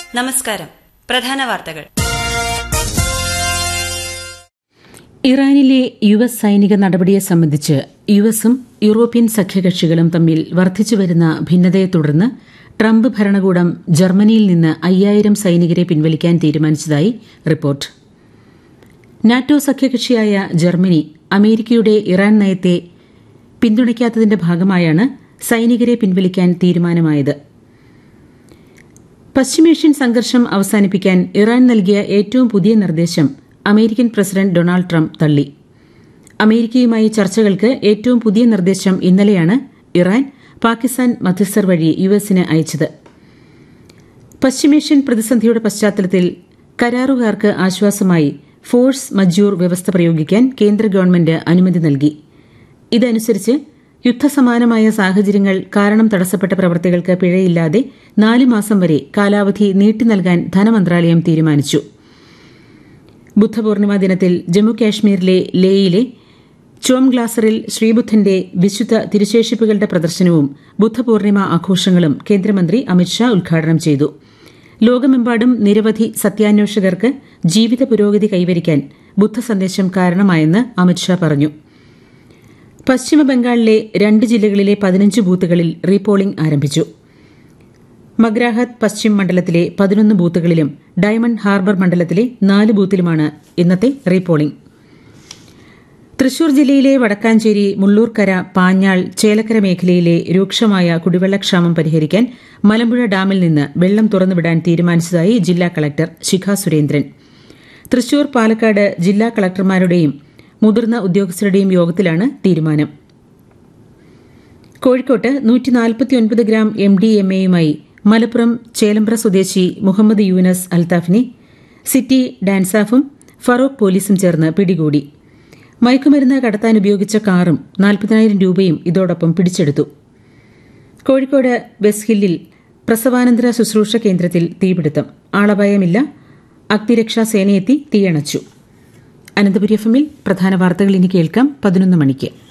നമസ്കാരം പ്രധാന വാർത്തകൾ ഇറാനിലെ യു എസ് സൈനിക നടപടിയെ സംബന്ധിച്ച് യു എസും യൂറോപ്യൻ സഖ്യകക്ഷികളും തമ്മിൽ വർദ്ധിച്ചുവരുന്ന ഭിന്നതയെ തുടർന്ന് ട്രംപ് ഭരണകൂടം ജർമ്മനിയിൽ നിന്ന് അയ്യായിരം സൈനികരെ പിൻവലിക്കാൻ തീരുമാനിച്ചതായി റിപ്പോർട്ട് നാറ്റോ സഖ്യകക്ഷിയായ ജർമ്മനി അമേരിക്കയുടെ ഇറാൻ നയത്തെ പിന്തുണയ്ക്കാത്തതിന്റെ ഭാഗമായാണ് സൈനികരെ പിൻവലിക്കാൻ തീരുമാനമായത് പശ്ചിമേഷ്യൻ സംഘർഷം അവസാനിപ്പിക്കാൻ ഇറാൻ നൽകിയ ഏറ്റവും പുതിയ നിർദ്ദേശം അമേരിക്കൻ പ്രസിഡന്റ് ഡൊണാൾഡ് ട്രംപ് തള്ളി അമേരിക്കയുമായി ചർച്ചകൾക്ക് ഏറ്റവും പുതിയ നിർദ്ദേശം ഇന്നലെയാണ് ഇറാൻ പാകിസ്ഥാൻ മധ്യസ്ഥർ വഴി യു എസിന് അയച്ചത് പശ്ചിമേഷ്യൻ പ്രതിസന്ധിയുടെ പശ്ചാത്തലത്തിൽ കരാറുകാർക്ക് ആശ്വാസമായി ഫോഴ്സ് മജ്യൂർ വ്യവസ്ഥ പ്രയോഗിക്കാൻ കേന്ദ്ര ഗവൺമെന്റ് അനുമതി നൽകി ഇതനുസരിച്ച് യുദ്ധസമാനമായ സാഹചര്യങ്ങൾ കാരണം തടസ്സപ്പെട്ട പ്രവൃത്തികൾക്ക് പിഴയില്ലാതെ നാല് മാസം വരെ കാലാവധി നീട്ടി നൽകാൻ ധനമന്ത്രാലയം തീരുമാനിച്ചു ബുദ്ധപൂർണിമ ദിനത്തിൽ ജമ്മു കാശ്മീരിലെ ലേയിലെ ചോംഗ്ലാസറിൽ ശ്രീബുദ്ധന്റെ വിശുദ്ധ തിരുശേഷിപ്പുകളുടെ പ്രദർശനവും ബുദ്ധപൂർണിമ ആഘോഷങ്ങളും കേന്ദ്രമന്ത്രി അമിത്ഷാ ഉദ്ഘാടനം ചെയ്തു ലോകമെമ്പാടും നിരവധി സത്യാന്വേഷകർക്ക് ജീവിത പുരോഗതി കൈവരിക്കാൻ ബുദ്ധസന്ദേശം കാരണമായെന്ന് അമിത്ഷാ പറഞ്ഞു പശ്ചിമബംഗാളിലെ രണ്ട് ജില്ലകളിലെ പതിനഞ്ച് ബൂത്തുകളിൽ റീപോളിംഗ് ആരംഭിച്ചു മഗ്രാഹത്ത് പശ്ചിം മണ്ഡലത്തിലെ പതിനൊന്ന് ബൂത്തുകളിലും ഡയമണ്ട് ഹാർബർ മണ്ഡലത്തിലെ നാല് ബൂത്തിലുമാണ് ഇന്നത്തെ റീപോളിംഗ് തൃശൂർ ജില്ലയിലെ വടക്കാഞ്ചേരി മുള്ളൂർക്കര പാഞ്ഞാൾ ചേലക്കര മേഖലയിലെ രൂക്ഷമായ കുടിവെള്ളക്ഷാമം പരിഹരിക്കാൻ മലമ്പുഴ ഡാമിൽ നിന്ന് വെള്ളം തുറന്നുവിടാൻ തീരുമാനിച്ചതായി ജില്ലാ കളക്ടർ ശിഖ സുരേന്ദ്രൻ തൃശൂർ പാലക്കാട് ജില്ലാ കളക്ടർമാരുടെയും മുതിർന്ന ഉദ്യോഗസ്ഥരുടെയും യോഗത്തിലാണ് തീരുമാനം കോഴിക്കോട്ട് നൂറ്റിനാൽപ്പത്തിയൊൻപത് ഗ്രാം എം ഡി എം എയുമായി മലപ്പുറം ചേലമ്പ്ര സ്വദേശി മുഹമ്മദ് യൂനസ് അൽത്താഫിനെ സിറ്റി ഡാൻസാഫും ഫറോക്ക് പോലീസും ചേർന്ന് പിടികൂടി മയക്കുമരുന്ന് കടത്താൻ ഉപയോഗിച്ച കാറും നാൽപ്പതിനായിരം രൂപയും ഇതോടൊപ്പം പിടിച്ചെടുത്തു കോഴിക്കോട് വെസ്റ്റ് ഹില്ലിൽ പ്രസവാനന്തര ശുശ്രൂഷ കേന്ദ്രത്തിൽ തീപിടുത്തം ആളപായമില്ല അഗ്നിരക്ഷാ സേനയെത്തി തീയണച്ചു അനന്തപുരി എഫ് എമ്മിൽ പ്രധാന വാർത്തകൾ ഇനി കേൾക്കാം പതിനൊന്ന് മണിക്ക്